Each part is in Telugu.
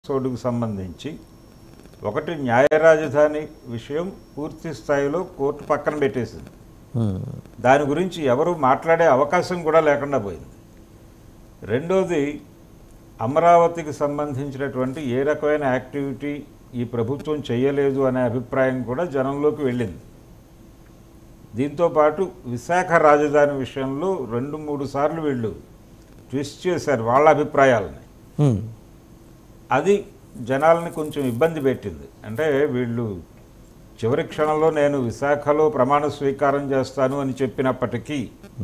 ఎపిసోడ్కు సంబంధించి ఒకటి న్యాయ రాజధాని విషయం పూర్తి స్థాయిలో కోర్టు పక్కన పెట్టేసింది దాని గురించి ఎవరు మాట్లాడే అవకాశం కూడా లేకుండా పోయింది రెండోది అమరావతికి సంబంధించినటువంటి ఏ రకమైన యాక్టివిటీ ఈ ప్రభుత్వం చేయలేదు అనే అభిప్రాయం కూడా జనంలోకి వెళ్ళింది దీంతో పాటు విశాఖ రాజధాని విషయంలో రెండు మూడు సార్లు వీళ్ళు ట్విస్ట్ చేశారు వాళ్ళ అభిప్రాయాలని అది జనాల్ని కొంచెం ఇబ్బంది పెట్టింది అంటే వీళ్ళు చివరి క్షణంలో నేను విశాఖలో ప్రమాణ స్వీకారం చేస్తాను అని చెప్పినప్పటికీ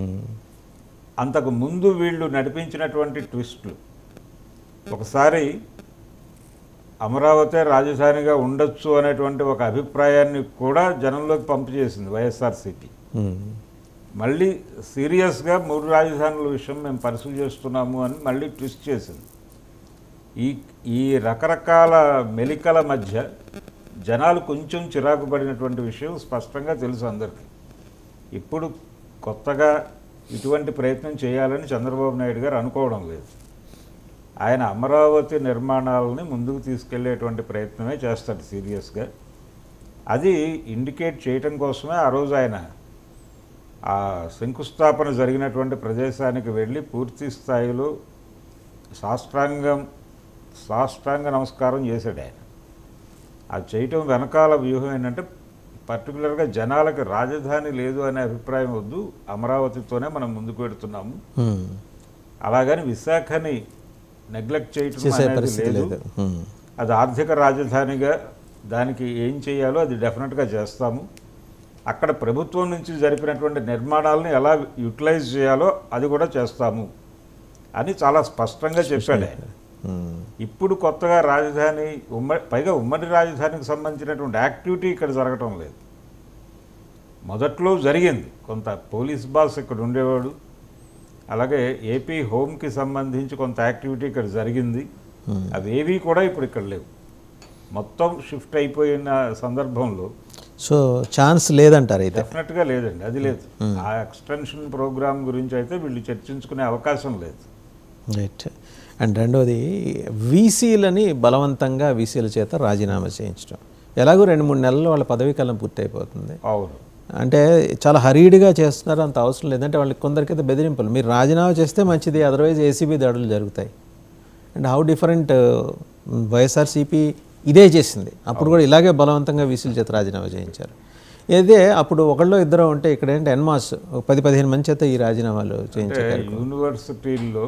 అంతకు ముందు వీళ్ళు నడిపించినటువంటి ట్విస్టులు ఒకసారి అమరావతి రాజధానిగా ఉండొచ్చు అనేటువంటి ఒక అభిప్రాయాన్ని కూడా జనంలోకి పంపు చేసింది వైఎస్ఆర్సీపీ మళ్ళీ సీరియస్గా మూడు రాజధానుల విషయం మేము పరిశీలి చేస్తున్నాము అని మళ్ళీ ట్విస్ట్ చేసింది ఈ ఈ రకరకాల మెలికల మధ్య జనాలు కొంచెం చిరాకు పడినటువంటి విషయం స్పష్టంగా తెలుసు అందరికీ ఇప్పుడు కొత్తగా ఇటువంటి ప్రయత్నం చేయాలని చంద్రబాబు నాయుడు గారు అనుకోవడం లేదు ఆయన అమరావతి నిర్మాణాలని ముందుకు తీసుకెళ్లేటువంటి ప్రయత్నమే చేస్తాడు సీరియస్గా అది ఇండికేట్ చేయటం కోసమే ఆ రోజు ఆయన ఆ శంకుస్థాపన జరిగినటువంటి ప్రదేశానికి వెళ్ళి పూర్తి స్థాయిలో సాష్టాంగం సాష్టాంగ నమస్కారం చేశాడు ఆయన అది చేయటం వెనకాల వ్యూహం ఏంటంటే పర్టికులర్గా జనాలకు రాజధాని లేదు అనే అభిప్రాయం వద్దు అమరావతితోనే మనం ముందుకు పెడుతున్నాము అలాగని విశాఖని నెగ్లెక్ట్ చేయటం చేసే అనేది పరిస్థితి లేదు లేదు ఉమ్. అది ఆర్థిక రాజధానిగా దానికి ఏం చేయాలో అది డెఫినెట్గా చేస్తాము అక్కడ ప్రభుత్వం నుంచి జరిపినటువంటి నిర్మాణాలను ఎలా యూటిలైజ్ చేయాలో అది కూడా చేస్తాము అని చాలా స్పష్టంగా చెప్పాడు ఆయన ఉమ్. ఇప్పుడు కొత్తగా రాజధాని ఉమ్మడి పైగా ఉమ్మడి రాజధానికి సంబంధించినటువంటి యాక్టివిటీ ఇక్కడ జరగటం లేదు మొదట్లో జరిగింది కొంత పోలీస్ బాస్ ఇక్కడ ఉండేవాడు అలాగే ఏపీ హోమ్కి సంబంధించి కొంత యాక్టివిటీ ఇక్కడ జరిగింది అవేవి కూడా ఇప్పుడు ఇక్కడ లేవు మొత్తం షిఫ్ట్ అయిపోయిన సందర్భంలో సో ఛాన్స్ లేదంటారు అయితే డెఫినెట్గా లేదండి అది లేదు ఆ ఎక్స్టెన్షన్ ప్రోగ్రామ్ గురించి అయితే వీళ్ళు చర్చించుకునే అవకాశం లేదు రైట్ అండ్ రెండోది వీసీలని బలవంతంగా వీసీల చేత రాజీనామా చేయించడం ఎలాగో రెండు మూడు నెలల్లో వాళ్ళ పదవీ కాలం పూర్తయిపోతుంది అవును అంటే చాలా హరీడ్గా చేస్తున్నారు అంత అవసరం లేదంటే వాళ్ళకి కొందరికైతే బెదిరింపులు మీరు రాజీనామా చేస్తే మంచిది అదర్వైజ్ ఏసీబీ దాడులు జరుగుతాయి అండ్ హౌ డిఫరెంట్ వైఎస్ఆర్సీపీ ఇదే చేసింది అప్పుడు కూడా ఇలాగే బలవంతంగా వీసీల చేత రాజీనామా చేయించారు ఇదే అప్పుడు ఒకళ్ళు ఇద్దరు ఉంటే ఇక్కడ ఏంటి ఎన్మాస్ ఒక పది పదిహేను మంది చేత ఈ రాజీనామాలు అంటే చేయించారు యూనివర్సిటీల్లో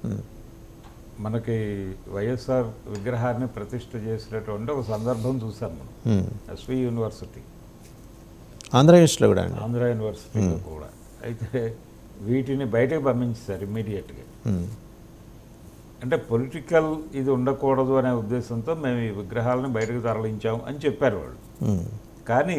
మనకి వైఎస్ఆర్ విగ్రహాన్ని ప్రతిష్ఠ చేసినటువంటి ఒక సందర్భం చూసాం మనం ఎస్వి యూనివర్సిటీ ఆంధ్ర యూనివర్సిటీలో కూడా అండి ఆంధ్ర యూనివర్సిటీలో కూడా అయితే వీటిని బయటకు పంపించారు ఇమ్మీడియట్గా Hmm. అంటే పొలిటికల్ ఇది ఉండకూడదు అనే ఉద్దేశంతో మేము ఈ విగ్రహాలను బయటకు తరలించాం అని చెప్పారు వాళ్ళు Hmm. కానీ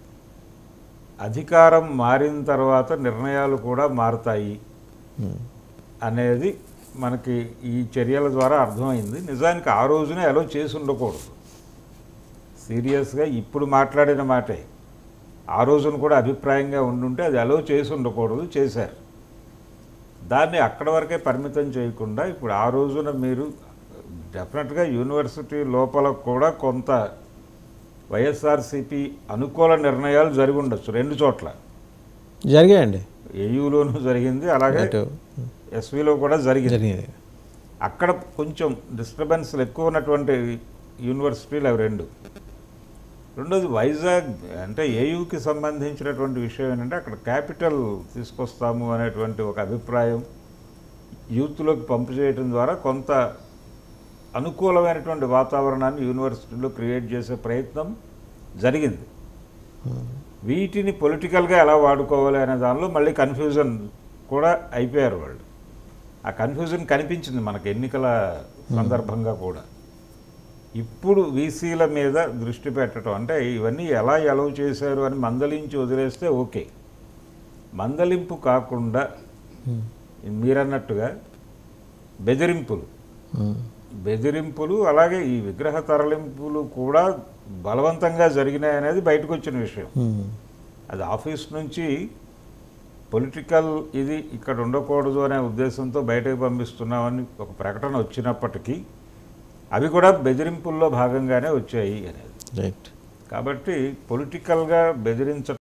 అధికారం మారిన తర్వాత నిర్ణయాలు కూడా మారుతాయి Hmm. అనేది మనకి ఈ చర్యల ద్వారా అర్థమైంది నిజానికి ఆ రోజునే అలో చేసి ఉండకూడదు సీరియస్గా ఇప్పుడు మాట్లాడిన మాటే ఆ రోజున కూడా అభిప్రాయంగా ఉండుంటే అది అలో చేసి ఉండకూడదు చేశారు దాన్ని అక్కడి వరకే పరిమితం చేయకుండా ఇప్పుడు ఆ రోజున మీరు డెఫినెట్గా యూనివర్సిటీ లోపల కూడా కొంత వైఎస్ఆర్సిపి అనుకూల నిర్ణయాలు జరిగి ఉండొచ్చు రెండు చోట్ల జరిగాయండి ఏయూలోనూ జరిగింది అలాగే అటు ఎస్విలో కూడా జరిగింది జరిగింది అక్కడ కొంచెం డిస్టర్బెన్స్లు ఎక్కువ ఉన్నటువంటి యూనివర్సిటీలు అవి రెండు రెండోది వైజాగ్ అంటే ఏయూకి సంబంధించినటువంటి విషయం ఏంటంటే అక్కడ క్యాపిటల్ తీసుకొస్తాము అనేటువంటి ఒక అభిప్రాయం యూత్లోకి పంపు చేయడం ద్వారా కొంత అనుకూలమైనటువంటి వాతావరణాన్ని యూనివర్సిటీలో క్రియేట్ చేసే ప్రయత్నం జరిగింది వీటిని పొలిటికల్గా ఎలా వాడుకోవాలి అనే దానిలో మళ్ళీ కన్ఫ్యూజన్ కూడా అయిపోయారు వాళ్ళు ఆ కన్ఫ్యూజన్ కనిపించింది మనకు ఎన్నికల సందర్భంగా కూడా ఇప్పుడు వీసీల మీద దృష్టి పెట్టడం అంటే ఇవన్నీ ఎలా ఎలవ్ చేశారు అని మందలించి వదిలేస్తే ఓకే మందలింపు కాకుండా మీరన్నట్టుగా బెదిరింపులు Hmm. బెదిరింపులు అలాగే ఈ విగ్రహ తరలింపులు కూడా బలవంతంగా జరిగినాయి అనేది బయటకు వచ్చిన విషయం Hmm. అది ఆఫీస్ నుంచి పొలిటికల్ ఇది ఇక్కడ ఉండకూడదు అనే ఉద్దేశంతో బయటకు పంపిస్తున్నామని ఒక ప్రకటన వచ్చినప్పటికీ అవి కూడా బెదిరింపుల్లో భాగంగానే వచ్చాయి అనేది రైట్ కాబట్టి పొలిటికల్గా బెదిరించ